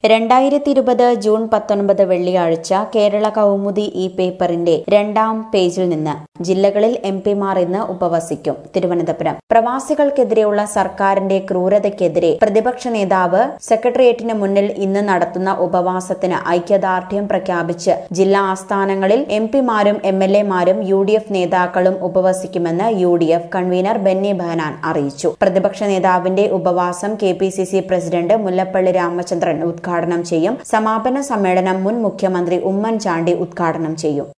രണ്ടായിരത്തി ഇരുപത് ജൂൺ പത്തൊൻപത് വെള്ളിയാഴ്ച കേരള കൗമുദി ഈ പേപ്പറിന്റെ രണ്ടാം പേജിൽ നിന്ന് ജില്ലകളിൽ എം പിമാർ ഇന്ന് ഉപവസിക്കും തിരുവനന്തപുരം പ്രവാസികൾക്കെതിരെയുള്ള സർക്കാരിന്റെ ക്രൂരതയ്ക്കെതിരെ പ്രതിപക്ഷ നേതാവ് സെക്രട്ടേറിയറ്റിന് മുന്നിൽ ഇന്ന് നടത്തുന്ന ഉപവാസത്തിന് ഐക്യദാർഢ്യം പ്രഖ്യാപിച്ച് ജില്ലാ ആസ്ഥാനങ്ങളിൽ എം പിമാരും എം എൽ എമാരും യു ഡി എഫ് നേതാക്കളും ഉപവസിക്കുമെന്ന് U D F convener Benny Behanan അറിയിച്ചു പ്രതിപക്ഷ നേതാവിന്റെ ഉപവാസം K P C C president Mullappally Ramachandran ഉദ്ഘാടനം ചെയ്യും സമാപന സമ്മേളനം മുൻ മുഖ്യമന്ത്രി ഉമ്മൻചാണ്ടി ഉദ്ഘാടനം ചെയ്യും